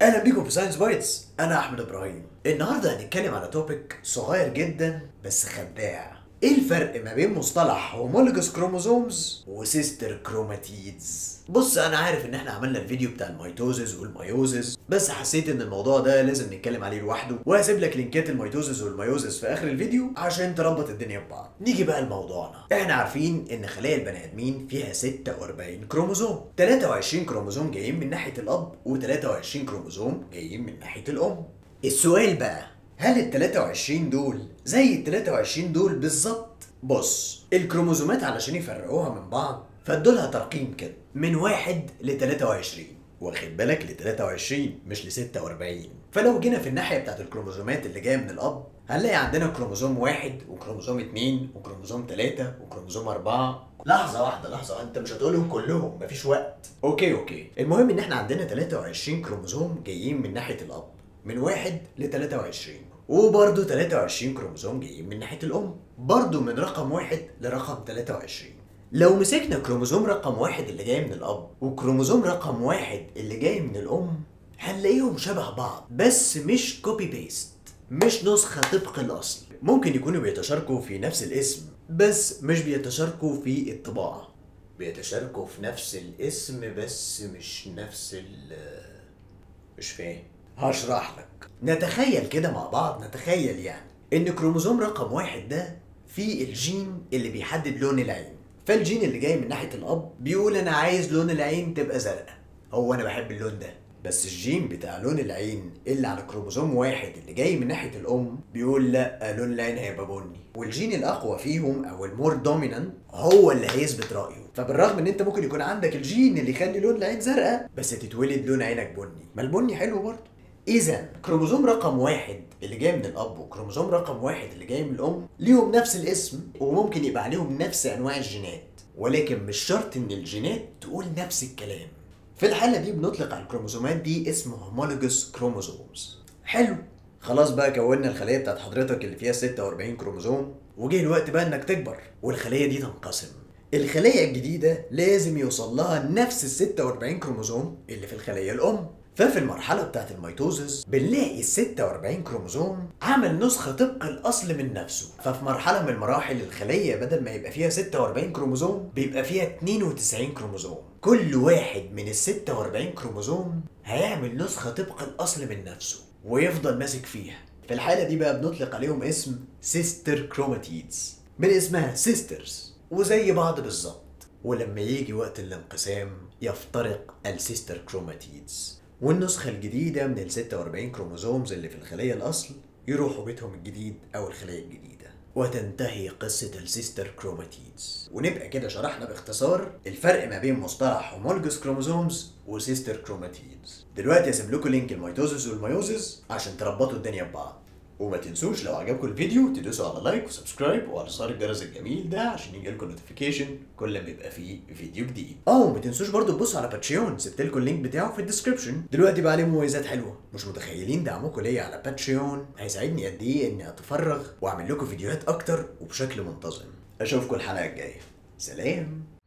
اهلا بيكم في ساينس بايتس انا احمد ابراهيم النهارده هنتكلم على توبيك صغير جدا بس خداع ايه الفرق ما بين مصطلح هومولوجوس كروموزومز وسيستر كروماتيدز بص انا عارف ان احنا عملنا الفيديو بتاع الميتوزز والميوزز بس حسيت ان الموضوع ده لازم نتكلم عليه لوحده وهسيب لك لينكات الميتوزز والميوزز في اخر الفيديو عشان تربط الدنيا ببعض نيجي بقى لموضوعنا احنا عارفين ان خلايا البني ادمين فيها 46 كروموزوم 23 كروموزوم جايين من ناحيه الاب و23 كروموزوم جايين من ناحيه الام السؤال بقى هل ال 23 دول زي ال 23 دول بالظبط؟ بص الكروموزومات علشان يفرقوها من بعض فادولها ترقيم كده من واحد ل 23 واخد بالك ل 23 مش ل 46 فلو جينا في الناحيه بتاعت الكروموزومات اللي جايه من الاب هنلاقي عندنا كروموزوم واحد وكروموزوم اتنين وكروموزوم تلاتة وكروموزوم أربعة لحظة واحدة لحظة أنت مش هتقولهم كلهم مفيش وقت أوكي أوكي المهم إن إحنا عندنا 23 كروموزوم جايين من ناحية الأب من واحد ل 23 وبرضه 23 كروموزوم جايين من ناحية الأم برضه من رقم واحد لرقم 23 لو مسكنا كروموزوم رقم واحد اللي جاي من الأب وكروموزوم رقم واحد اللي جاي من الأم هنلاقيهم شبه بعض بس مش كوبي بيست مش نسخة طبق الأصل ممكن يكونوا بيتشاركوا في نفس الاسم بس مش بيتشاركوا في الطباعة بيتشاركوا في نفس الاسم بس مش نفس ال مش فاهم هشرح لك نتخيل كده مع بعض نتخيل يعني ان كروموزوم رقم واحد ده فيه الجين اللي بيحدد لون العين فالجين اللي جاي من ناحية الأب بيقول أنا عايز لون العين تبقى زرقاء هو أنا بحب اللون ده بس الجين بتاع لون العين اللي على كروموزوم واحد اللي جاي من ناحية الأم بيقول لا لون العين هيبقى بني والجين الأقوى فيهم أو المور دومينانت هو اللي هيثبت رأيه فبالرغم ان انت ممكن يكون عندك الجين اللي يخلي لون العين زرقاء بس تتولد لون عينك بني ما البني حلو برضه اذا كروموزوم رقم واحد اللي جاي من الاب وكروموزوم رقم واحد اللي جاي من الام ليهم نفس الاسم وممكن يبقى عليهم نفس انواع الجينات ولكن مش شرط ان الجينات تقول نفس الكلام في الحالة دي بنطلق على الكروموزومات دي اسم هومولوجوس كروموزومز حلو خلاص بقى كونا الخلية بتاعت حضرتك اللي فيها 46 كروموزوم وجه الوقت بقى انك تكبر والخلية دي تنقسم الخلية الجديدة لازم يوصل لها نفس ال 46 كروموزوم اللي في الخلية الأم ففي المرحلة بتاعت الميتوزس بنلاقي ال 46 كروموزوم عمل نسخة طبق الأصل من نفسه ففي مرحلة من المراحل الخلية بدل ما يبقى فيها 46 كروموزوم بيبقى فيها 92 كروموزوم كل واحد من ال 46 كروموزوم هيعمل نسخة طبق الأصل من نفسه ويفضل ماسك فيها في الحالة دي بقى بنطلق عليهم اسم سيستر كروماتيدز من اسمها سيسترز وزي بعض بالظبط ولما يجي وقت الانقسام يفترق السيستر كروماتيدز والنسخة الجديدة من ال 46 كروموزومز اللي في الخلية الأصل يروحوا بيتهم الجديد أو الخلية الجديدة وتنتهي قصة السيستر كروماتيدز ونبقى كده شرحنا باختصار الفرق ما بين مصطلح هومولوجوس كروموزومز وسيستر كروماتيدز دلوقتي هسيب لكم لينك الميتوزس والميوزس عشان تربطوا الدنيا ببعض وما تنسوش لو عجبكم الفيديو تدوسوا على لايك وسبسكرايب وعلى صار الجرس الجميل ده عشان يجيلكم نوتيفيكيشن كل ما يبقى فيه فيديو جديد اه وما تنسوش برضو تبصوا على باتريون سبت لكم اللينك بتاعه في الديسكربشن دلوقتي بقى عليه مميزات حلوه مش متخيلين دعمكم ليا على باتريون هيساعدني قد ايه اني اتفرغ واعمل لكم فيديوهات اكتر وبشكل منتظم اشوفكم الحلقه الجايه سلام